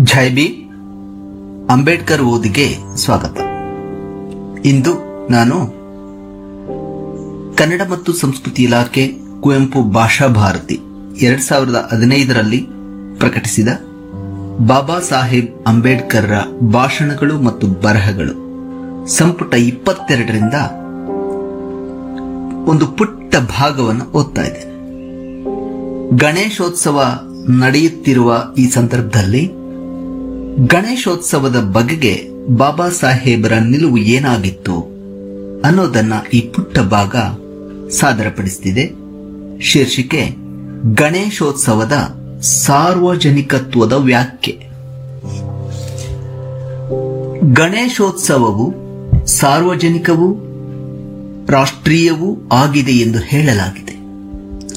ಜೈ B Ambedkar ಓದಿಗೆ ಸ್ವಾಗತ ಇಂದು ನಾನು ಕನ್ನಡ ಮತ್ತು ಸಂಸ್ಕೃತಿ ಇಲಾಖೆ ಕುವೆಂಪು ಭಾಷಾ ಭಾರತಿ ಎರಡ್ ಸಾವಿರದ ಹದಿನೈದರಲ್ಲಿ ಪ್ರಕಟಿಸಿದ ಬಾಬಾ ಸಾಹೇಬ್ ಅಂಬೇಡ್ಕರ್ರ ಭಾಷಣಗಳು ಮತ್ತು ಬರಹಗಳು ಸಂಪುಟ ಇಪ್ಪತ್ತೆರಡರಿಂದ ಒಂದು ಪುಟ್ಟ ಭಾಗವನ್ನು ಓದ್ತಾ ಇದ್ದೇನೆ ಗಣೇಶೋತ್ಸವ ನಡೆಯುತ್ತಿರುವ ಈ ಸಂದರ್ಭದಲ್ಲಿ ಗಣೇಶೋತ್ಸವದ ಬಗೆಗೆ ಬಾಬಾ ಸಾಹೇಬರ ನಿಲುವು ಏನಾಗಿತ್ತು ಅನ್ನೋದನ್ನ ಈ ಪುಟ್ಟ ಭಾಗ ಸಾದರಪಡಿಸುತ್ತಿದೆ ಶೀರ್ಷಿಕೆ ಗಣೇಶೋತ್ಸವದ ಸಾರ್ವಜನಿಕತ್ವದ ವ್ಯಾಖ್ಯೆ ಗಣೇಶೋತ್ಸವವು ಸಾರ್ವಜನಿಕವೂ ರಾಷ್ಟ್ರೀಯವೂ ಆಗಿದೆ ಎಂದು ಹೇಳಲಾಗಿದೆ